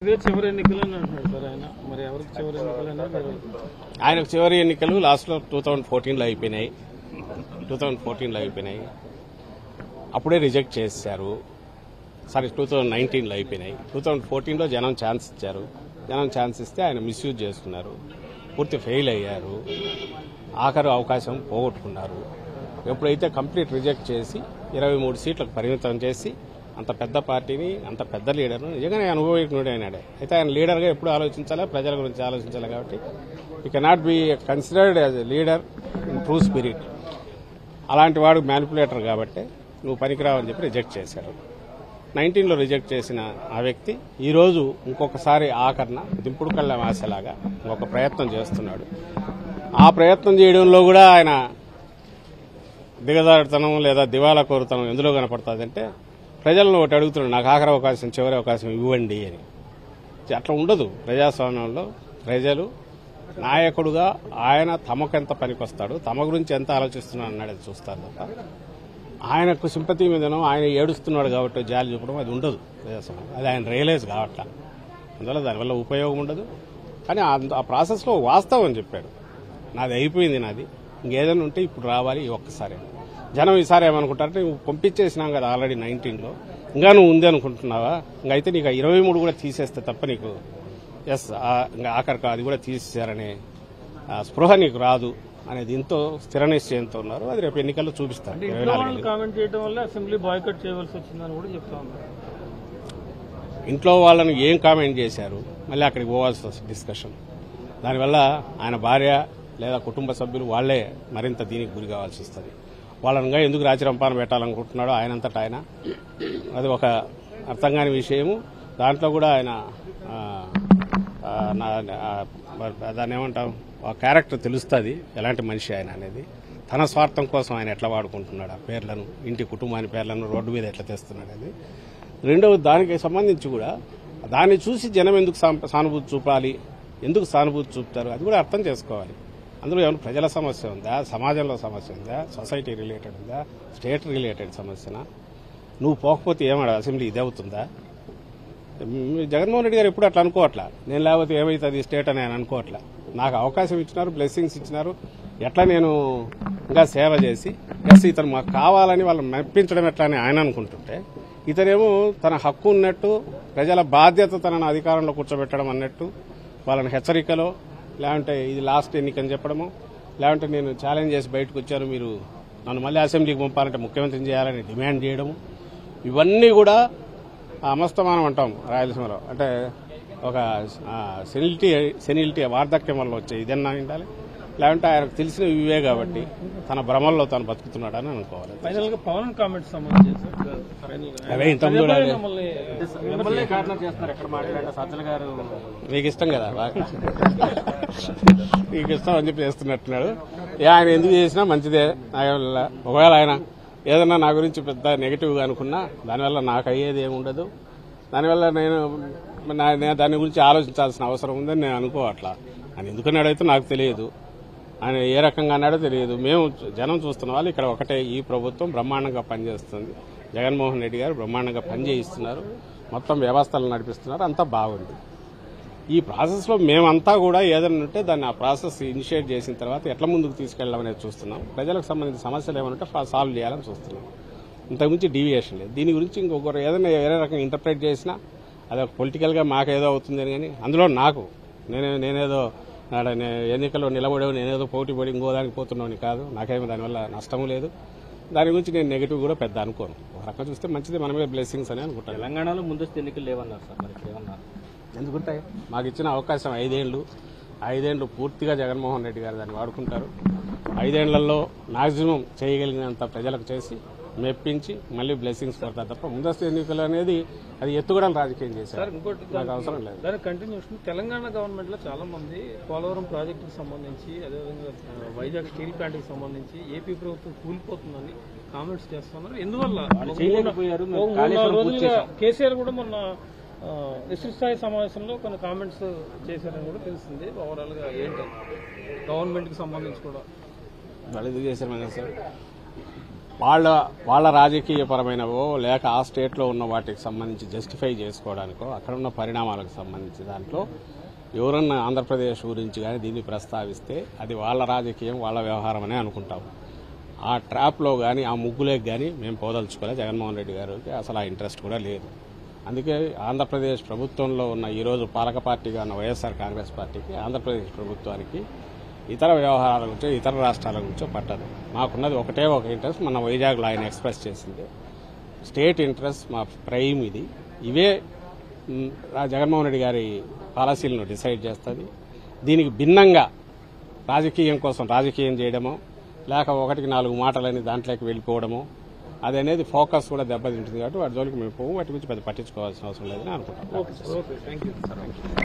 ఇదే చివరి ఎన్నికలు అని అంటున్నాడు సార్ ఆయన మరి ఎవరికి చివరి ఎన్నికలు అనేది మీరు ఆయనకు చివరి ఎన్నికలు లాస్ట్లో టూ థౌజండ్ ఫోర్టీన్లో అయిపోయినాయి టూ థౌజండ్ ఫోర్టీన్లో అయిపోయినాయి అప్పుడే రిజెక్ట్ చేశారు సారీ టూ థౌజండ్ నైన్టీన్లో అయిపోయినాయి టూ థౌజండ్ ఫోర్టీన్లో జనం ఛాన్స్ ఇచ్చారు జనం ఛాన్స్ ఇస్తే ఆయన మిస్యూజ్ చేసుకున్నారు పూర్తి ఫెయిల్ అయ్యారు ఆఖరు అవకాశం పోగొట్టుకున్నారు ఎప్పుడైతే కంప్లీట్ రిజెక్ట్ చేసి ఇరవై మూడు సీట్లకు పరిమితం చేసి అంత పెద్ద పార్టీని అంత పెద్ద లీడర్ను నిజంగానే అనుభవజ్ఞుడు అయినాడే అయితే ఆయన లీడర్గా ఎప్పుడు ఆలోచించాలా ప్రజల గురించి ఆలోచించాలి కాబట్టి ఈ cannot be considered as a leader in true spirit అలాంటి వాడు మ్యానిపులేటర్ కాబట్టి నువ్వు పనికిరావని చెప్పి రిజెక్ట్ చేశారు నైన్టీన్లో రిజెక్ట్ చేసిన ఆ వ్యక్తి ఈరోజు ఇంకొకసారి ఆకరణ దింపుడు కళ్ళ ఆశలాగా ఒక ప్రయత్నం చేస్తున్నాడు ఆ ప్రయత్నం చేయడంలో కూడా ఆయన దిగజారుతనం లేదా దివాలా కోరుతనం ఎందులో కనపడుతుందంటే ప్రజలను ఒకటి అడుగుతున్నాడు నాకు ఆఖరి అవకాశం చివరి అవకాశం ఇవ్వండి అని అట్లా ఉండదు ప్రజాస్వామ్యంలో ప్రజలు నాయకుడుగా ఆయన తమకెంత పనికొస్తాడు తమ గురించి ఎంత ఆలోచిస్తున్నాడు అన్నది చూస్తారు తప్ప ఆయనకు సింపతి మీదనో ఆయన ఏడుస్తున్నాడు కాబట్టి జాలి చూపడం అది ఉండదు ప్రజాస్వామ్యం అది ఆయన రియలైజ్ కావట్లా అందువల్ల దానివల్ల ఉపయోగం ఉండదు కానీ ఆ- ఆ ప్రాసెస్లో వాస్తవం అని చెప్పాడు నాది అయిపోయింది నాది ఇంకేదైనా ఉంటే ఇప్పుడు రావాలి ఈ ఒక్కసారి జనం ఈసారి ఏమనుకుంటారంటే నువ్వు పంపించేసినాం కదా ఆల్రెడీ నైన్టీన్లో ఇంకా నువ్వు ఉంది అనుకుంటున్నావా ఇంకా అయితే నీకు ఇరవై మూడు కూడా తీసేస్తే తప్ప నీకు ఎస్ ఇంకా ఆఖరికి అది కూడా తీసేశారనే ఆ, స్పృహ నీకు రాదు అనే దీంతో స్థిర నిశ్చయంతో ఉన్నారు అది రేపు ఎన్నికల్లో చూపిస్తారు ఇరవై ఇంట్లో నాలుగు వాళ్ళు కామెంట్ చేయడం వల్ల అసెంబ్లీ బాయ్కట్ చేయవలసి వచ్చిందని కూడా చెప్తా ఉన్నారు ఇంట్లో వాళ్ళని ఏం కామెంట్ చేశారు మళ్ళీ అక్కడికి పోవాల్సి వస్తుంది డిస్కషన్ దానివల్ల ఆయన భార్య లేదా కుటుంబ సభ్యులు వాళ్లే మరింత దీనికి గురి కావాల్సి వస్తుంది వాళ్ళనిగా ఎందుకు రాచిరంపాన పెట్టాలనుకుంటున్నాడో ఆయనంతటా ఆయన అది ఒక అర్థం కాని విషయము దాంట్లో కూడా ఆయన ఆ, ఆ, నా- ఆ, దాన్ని ఏమంటాం ఆ క్యారెక్టర్ తెలుస్తుంది ఎలాంటి మనిషి ఆయన అనేది తన స్వార్థం కోసం ఆయన ఎట్లా వాడుకుంటున్నాడు ఆ పేర్లను ఇంటి కుటుంబాని పేర్లను రోడ్డు మీద ఎట్లా తెస్తున్నాడు అది రెండవ దానికి సంబంధించి కూడా దాన్ని చూసి జనం ఎందుకు సాం- సానుభూతి చూపాలి ఎందుకు సానుభూతి చూపుతారు అది కూడా అర్థం చేసుకోవాలి అందులో ఏమైనా ప్రజల సమస్య ఉందా సమాజంలో సమస్య ఉందా సొసైటీ రిలేటెడ్ ఉందా స్టేట్ రిలేటెడ్ సమస్యనా నువ్వు పోకపోతే ఏమన్నా అసెంబ్లీ ఇది అవుతుందా మ్, జగన్మోహన్ రెడ్డి గారు ఎప్పుడు అట్లా అనుకోవట్లా నేను లేకపోతే ఏమవుతుంది స్టేట్ అని ఆయన అనుకోవట్లా నాకు అవకాశం ఇచ్చినారు బ్లెస్సింగ్స్ ఇచ్చినారు ఎట్లా నేను ఇంకా సేవ చేసి ఎస్ ఇతను మాకు కావాలని వాళ్ళని మెప్పించడం ఎట్లా అని ఆయన అనుకుంటుంటే ఇతనేమో తన హక్కు ఉన్నట్టు ప్రజల బాధ్యత తనను అధికారంలో కూర్చోబెట్టడం అన్నట్టు వాళ్ళని హెచ్చరికలో లేదంటే ఇది లాస్ట్ ఎన్నికని చెప్పడము లేదంటే నేను ఛాలెంజ్ చేసి బయటకు వచ్చాను మీరు నన్ను మళ్ళీ అసెంబ్లీకి పంపాలంటే ముఖ్యమంత్రిని చేయాలని డిమాండ్ చేయడము ఇవన్నీ కూడా అమస్తమానం అంటాం రాయలసీమలో అంటే ఒక ఆ, సెనిలిటీ సెనిలిటీ వార్ధక్యం వల్ల వచ్చే ఇదన్నా ఉండాలి లేదంటే ఆయనకు తెలిసిన ఇవే కాబట్టి తన భ్రమల్లో తాను బతుకుతున్నాడని అనుకోవాలి ఫైనల్ గా పవన్ కామెంట్స్ సంబంధించి ఫైనల్ గా అవే ఇంతకుముందు కూడా అదే. మమ్మల్ని మిమ్మల్ని కార్నర్ చేస్తున్నారు ఎక్కడ మాట్లాడారు సజ్జల గారు నీకు ఇష్టం కదా బాగా నీకు ఇష్టం అని చెప్పి చేస్తున్నట్టున్నాడు ఏ ఆయన ఎందుకు చేసినా మంచిదే నా వల్ల ఒకవేళ ఆయన ఏదన్నా నా గురించి పెద్ద నెగిటివ్గా అనుకున్నా దానివల్ల నాకు అయ్యేది ఏమి ఉండదు దానివల్ల నేను నా- నేను దాని గురించి ఆలోచించాల్సిన అవసరం ఉందని నేను అనుకోవట్లా ఆయన ఎందుకన్నాడైతే నాకు తెలియదు ఆయన ఏ రకంగా అన్నాడో తెలియదు మేము జనం చూస్తున్న వాళ్ళు ఇక్కడ ఒకటే ఈ ప్రభుత్వం బ్రహ్మాండంగా పనిచేస్తుంది జగన్మోహన్ రెడ్డి గారు బ్రహ్మాండంగా పనిచేయిస్తున్నారు మొత్తం వ్యవస్థలు నడిపిస్తున్నారు అంతా బాగుంది ఈ ప్రాసెస్లో మేమంతా కూడా ఏదైనా ఉంటే దాన్ని ఆ ప్రాసెస్ ఇనిషియేట్ చేసిన తర్వాత ఎట్లా ముందుకు తీసుకెళ్ళామనేది చూస్తున్నాం ప్రజలకు సంబంధించిన సమస్యలు ఏమైనా ఫా- సాల్వ్ చేయాలని చూస్తున్నాం ఇంతకుమించి డీవియేషన్ లేదు దీని గురించి ఇంకొకరు ఏదైనా వేరే రకంగా ఇంటర్ప్రిట్ చేసినా అది ఒక పొలిటికల్గా మాకేదో అవుతుందని కానీ అందులో నాకు నేనే నేనేదో నాడ నే- ఎన్నికల్లో నిలబడేవి నేనేదో పోటీ పడి ఇంకో దానికి పోతున్నామని కాదు నాకేమీ దానివల్ల నష్టము లేదు దాని గురించి నేను నెగిటివ్ కూడా పెద్ద అనుకోను ఒక రకంగా చూస్తే మంచిది మనమే బ్లెస్సింగ్స్ అని అనుకుంటాను తెలంగాణలో ముందస్తు ఎన్నికలు లేవన్నారు సార్ మరి ఇప్పుడు ఏమన్నారు ఎందుకుంటాయి మాకు ఇచ్చిన అవకాశం ఐదేళ్లు ఐదేళ్లు పూర్తిగా జగన్మోహన్ రెడ్డి గారు దాన్ని వాడుకుంటారు ఐదేళ్లలో మాక్సిమం చేయగలిగినంత ప్రజలకు చేసి మెప్పించి మళ్ళీ బ్లెస్సింగ్స్ కొడతారు తప్ప ముందస్తు ఎన్నికలు అనేది అది ఎత్తుగడలు రాజకీయం చేశారు ఇంకోటి నాకు అవసరం లేదు దాని కంటిన్యూషన్ తెలంగాణ గవర్నమెంట్ లో చాలా మంది పోలవరం ప్రాజెక్టుకి సంబంధించి అదేవిధంగా ఆ, వైజాగ్ స్టీల్ ప్లాంట్ కి సంబంధించి ఏపీ ప్రభుత్వం కూలిపోతుందని కామెంట్స్ చేస్తున్నారు ఎందువల్ల ఒక చేయలేకపోయారు, మూడు- మేము ఒక మూడు కాళేశ్వరం నాలుగు పూర్తి రోజులుగా కేసీఆర్ కూడా మొన్న ఆ, విస్తృత స్థాయి సమావేశంలో కొన్ని కామెంట్స్ చేశారని కూడా తెలుస్తుంది ఓవరాల్ గా ఏంటి గవర్నమెంట్ కి సంబంధించి కూడా వాళ్ళు ఎందుకు చేశారు మన సార్ వాళ్ళ వాళ్ళ రాజకీయపరమైనవో లేక ఆ స్టేట్లో ఉన్న వాటికి సంబంధించి జస్టిఫై చేసుకోవడానికో అక్కడ ఉన్న పరిణామాలకు సంబంధించి దాంట్లో ఎవరన్నా ఆంధ్రప్రదేశ్ గురించి కానీ దీన్ని ప్రస్తావిస్తే అది వాళ్ళ రాజకీయం వాళ్ళ వ్యవహారం అనే అనుకుంటాం ఆ ట్రాప్లో కానీ ఆ ముగ్గులేకి కానీ మేము పోదలుచుకోలే జగన్మోహన్ రెడ్డి గారికి అసలు ఆ ఇంట్రెస్ట్ కూడా లేదు అందుకే ఆంధ్రప్రదేశ్ ప్రభుత్వంలో ఉన్న ఈరోజు పాలక పార్టీగా ఉన్న వైఎస్ఆర్ కాంగ్రెస్ పార్టీకి ఆంధ్రప్రదేశ్ ప్రభుత్వానికి ఇతర వ్యవహారాల గురించో ఇతర రాష్ట్రాల గురించో పట్టదు మాకున్నది ఒకటే ఒక ఇంట్రెస్ట్ మన వైజాగ్లో ఆయన ఎక్స్ప్రెస్ చేసింది స్టేట్ ఇంట్రెస్ట్ మా ప్రైమ్ ఇది ఇవే మ్, రా- జగన్మోహన్ రెడ్డి గారి పాలసీలను డిసైడ్ చేస్తుంది దీనికి భిన్నంగా రాజకీయం కోసం రాజకీయం చేయడమో లేక ఒకటికి నాలుగు మాటలని దాంట్లోకి వెళ్ళిపోవడమో అది అనేది ఫోకస్ కూడా దెబ్బతింటుంది కాబట్టి వాటి జోలికి మేము పోవు వాటి గురించి పెద్ద పట్టించుకోవాల్సిన అవసరం లేదని అనుకుంటాం okay sir okay thank you